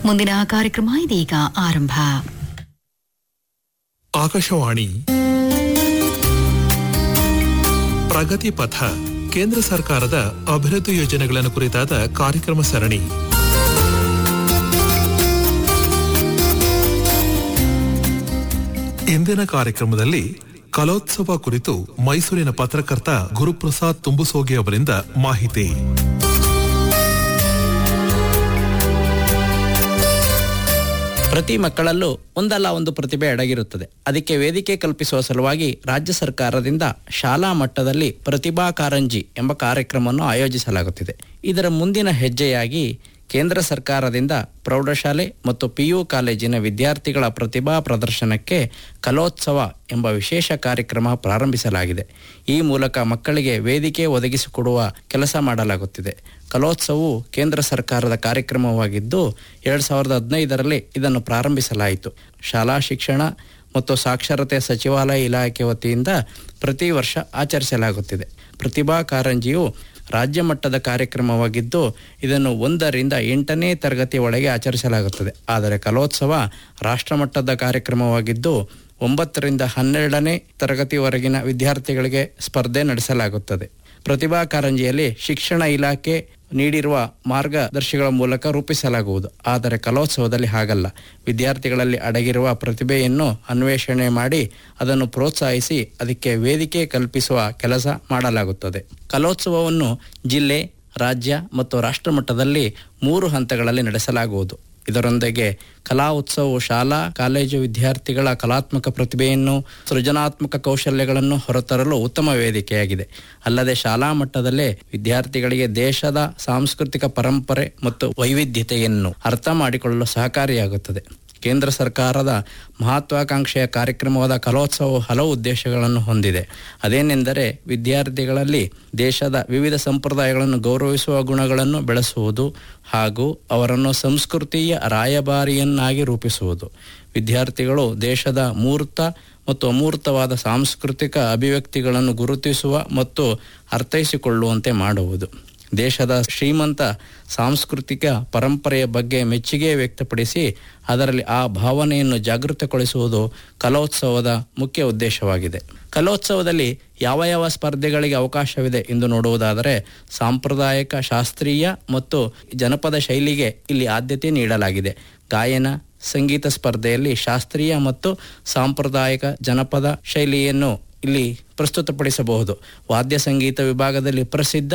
ಮುಂದಿನ ಕಾರ್ಯಕ್ರಮ ಇದೀಗ ಆರಂಭ ಆಕಾಶವಾಣಿ ಪ್ರಗತಿ ಪಥ ಕೇಂದ್ರ ಸರ್ಕಾರದ ಅಭಿವೃದ್ಧಿ ಯೋಜನೆಗಳನ್ನು ಕುರಿತಾದ ಕಾರ್ಯಕ್ರಮ ಸರಣಿ ಇಂದಿನ ಕಾರ್ಯಕ್ರಮದಲ್ಲಿ ಕಲೋತ್ಸವ ಕುರಿತು ಮೈಸೂರಿನ ಪತ್ರಕರ್ತ ಗುರುಪ್ರಸಾದ್ ತುಂಬುಸೋಗಿ ಅವರಿಂದ ಮಾಹಿತಿ ಪ್ರತಿ ಮಕ್ಕಳಲ್ಲೂ ಒಂದಲ್ಲ ಒಂದು ಪ್ರತಿಭೆ ಅಡಗಿರುತ್ತದೆ ಅದಕ್ಕೆ ವೇದಿಕೆ ಕಲ್ಪಿಸುವ ಸಲುವಾಗಿ ರಾಜ್ಯ ಸರ್ಕಾರದಿಂದ ಶಾಲಾ ಮಟ್ಟದಲ್ಲಿ ಪ್ರತಿಭಾ ಕಾರಂಜಿ ಎಂಬ ಕಾರ್ಯಕ್ರಮವನ್ನು ಆಯೋಜಿಸಲಾಗುತ್ತಿದೆ ಇದರ ಮುಂದಿನ ಹೆಜ್ಜೆಯಾಗಿ ಕೇಂದ್ರ ಸರ್ಕಾರದಿಂದ ಪ್ರೌಢಶಾಲೆ ಮತ್ತು ಪಿಯು ಕಾಲೇಜಿನ ವಿದ್ಯಾರ್ಥಿಗಳ ಪ್ರತಿಭಾ ಪ್ರದರ್ಶನಕ್ಕೆ ಕಲೋತ್ಸವ ಎಂಬ ವಿಶೇಷ ಕಾರ್ಯಕ್ರಮ ಪ್ರಾರಂಭಿಸಲಾಗಿದೆ ಈ ಮೂಲಕ ಮಕ್ಕಳಿಗೆ ವೇದಿಕೆ ಒದಗಿಸಿಕೊಡುವ ಕೆಲಸ ಮಾಡಲಾಗುತ್ತಿದೆ ಕಲೋತ್ಸವವು ಕೇಂದ್ರ ಸರ್ಕಾರದ ಕಾರ್ಯಕ್ರಮವಾಗಿದ್ದು ಎರಡು ಸಾವಿರದ ಹದಿನೈದರಲ್ಲಿ ಇದನ್ನು ಪ್ರಾರಂಭಿಸಲಾಯಿತು ಶಾಲಾ ಶಿಕ್ಷಣ ಮತ್ತು ಸಾಕ್ಷರತೆ ಸಚಿವಾಲಯ ಇಲಾಖೆ ವತಿಯಿಂದ ಪ್ರತಿ ವರ್ಷ ಆಚರಿಸಲಾಗುತ್ತಿದೆ ಪ್ರತಿಭಾ ಕಾರಂಜಿಯು ರಾಜ್ಯ ಮಟ್ಟದ ಕಾರ್ಯಕ್ರಮವಾಗಿದ್ದು ಇದನ್ನು ಒಂದರಿಂದ ಎಂಟನೇ ತರಗತಿ ಒಳಗೆ ಆಚರಿಸಲಾಗುತ್ತದೆ ಆದರೆ ಕಲೋತ್ಸವ ರಾಷ್ಟ್ರಮಟ್ಟದ ಕಾರ್ಯಕ್ರಮವಾಗಿದ್ದು ಒಂಬತ್ತರಿಂದ ಹನ್ನೆರಡನೇ ತರಗತಿವರೆಗಿನ ವಿದ್ಯಾರ್ಥಿಗಳಿಗೆ ಸ್ಪರ್ಧೆ ನಡೆಸಲಾಗುತ್ತದೆ ಪ್ರತಿಭಾ ಕಾರಂಜಿಯಲ್ಲಿ ಶಿಕ್ಷಣ ಇಲಾಖೆ ನೀಡಿರುವ ಮಾರ್ಗದರ್ಶಿಗಳ ಮೂಲಕ ರೂಪಿಸಲಾಗುವುದು ಆದರೆ ಕಲೋತ್ಸವದಲ್ಲಿ ಹಾಗಲ್ಲ ವಿದ್ಯಾರ್ಥಿಗಳಲ್ಲಿ ಅಡಗಿರುವ ಪ್ರತಿಭೆಯನ್ನು ಅನ್ವೇಷಣೆ ಮಾಡಿ ಅದನ್ನು ಪ್ರೋತ್ಸಾಹಿಸಿ ಅದಕ್ಕೆ ವೇದಿಕೆ ಕಲ್ಪಿಸುವ ಕೆಲಸ ಮಾಡಲಾಗುತ್ತದೆ ಕಲೋತ್ಸವವನ್ನು ಜಿಲ್ಲೆ ರಾಜ್ಯ ಮತ್ತು ರಾಷ್ಟ್ರ ಮಟ್ಟದಲ್ಲಿ ಮೂರು ಹಂತಗಳಲ್ಲಿ ನಡೆಸಲಾಗುವುದು ಇದರೊಂದಿಗೆ ಕಲಾ ಉತ್ಸವವು ಶಾಲಾ ಕಾಲೇಜು ವಿದ್ಯಾರ್ಥಿಗಳ ಕಲಾತ್ಮಕ ಪ್ರತಿಭೆಯನ್ನು ಸೃಜನಾತ್ಮಕ ಕೌಶಲ್ಯಗಳನ್ನು ಹೊರತರಲು ಉತ್ತಮ ವೇದಿಕೆಯಾಗಿದೆ ಅಲ್ಲದೆ ಶಾಲಾ ಮಟ್ಟದಲ್ಲೇ ವಿದ್ಯಾರ್ಥಿಗಳಿಗೆ ದೇಶದ ಸಾಂಸ್ಕೃತಿಕ ಪರಂಪರೆ ಮತ್ತು ವೈವಿಧ್ಯತೆಯನ್ನು ಅರ್ಥ ಮಾಡಿಕೊಳ್ಳಲು ಸಹಕಾರಿಯಾಗುತ್ತದೆ ಕೇಂದ್ರ ಸರ್ಕಾರದ ಮಹತ್ವಾಕಾಂಕ್ಷೆಯ ಕಾರ್ಯಕ್ರಮವಾದ ಕಲೋತ್ಸವವು ಹಲವು ಉದ್ದೇಶಗಳನ್ನು ಹೊಂದಿದೆ ಅದೇನೆಂದರೆ ವಿದ್ಯಾರ್ಥಿಗಳಲ್ಲಿ ದೇಶದ ವಿವಿಧ ಸಂಪ್ರದಾಯಗಳನ್ನು ಗೌರವಿಸುವ ಗುಣಗಳನ್ನು ಬೆಳೆಸುವುದು ಹಾಗೂ ಅವರನ್ನು ಸಂಸ್ಕೃತಿಯ ರಾಯಭಾರಿಯನ್ನಾಗಿ ರೂಪಿಸುವುದು ವಿದ್ಯಾರ್ಥಿಗಳು ದೇಶದ ಮೂರ್ತ ಮತ್ತು ಅಮೂರ್ತವಾದ ಸಾಂಸ್ಕೃತಿಕ ಅಭಿವ್ಯಕ್ತಿಗಳನ್ನು ಗುರುತಿಸುವ ಮತ್ತು ಅರ್ಥೈಸಿಕೊಳ್ಳುವಂತೆ ಮಾಡುವುದು ದೇಶದ ಶ್ರೀಮಂತ ಸಾಂಸ್ಕೃತಿಕ ಪರಂಪರೆಯ ಬಗ್ಗೆ ಮೆಚ್ಚುಗೆ ವ್ಯಕ್ತಪಡಿಸಿ ಅದರಲ್ಲಿ ಆ ಭಾವನೆಯನ್ನು ಜಾಗೃತಗೊಳಿಸುವುದು ಕಲೋತ್ಸವದ ಮುಖ್ಯ ಉದ್ದೇಶವಾಗಿದೆ ಕಲೋತ್ಸವದಲ್ಲಿ ಯಾವ ಯಾವ ಸ್ಪರ್ಧೆಗಳಿಗೆ ಅವಕಾಶವಿದೆ ಎಂದು ನೋಡುವುದಾದರೆ ಸಾಂಪ್ರದಾಯಿಕ ಶಾಸ್ತ್ರೀಯ ಮತ್ತು ಜನಪದ ಶೈಲಿಗೆ ಇಲ್ಲಿ ಆದ್ಯತೆ ನೀಡಲಾಗಿದೆ ಗಾಯನ ಸಂಗೀತ ಸ್ಪರ್ಧೆಯಲ್ಲಿ ಶಾಸ್ತ್ರೀಯ ಮತ್ತು ಸಾಂಪ್ರದಾಯಿಕ ಜನಪದ ಶೈಲಿಯನ್ನು ಇಲ್ಲಿ ಪ್ರಸ್ತುತಪಡಿಸಬಹುದು ವಾದ್ಯ ಸಂಗೀತ ವಿಭಾಗದಲ್ಲಿ ಪ್ರಸಿದ್ಧ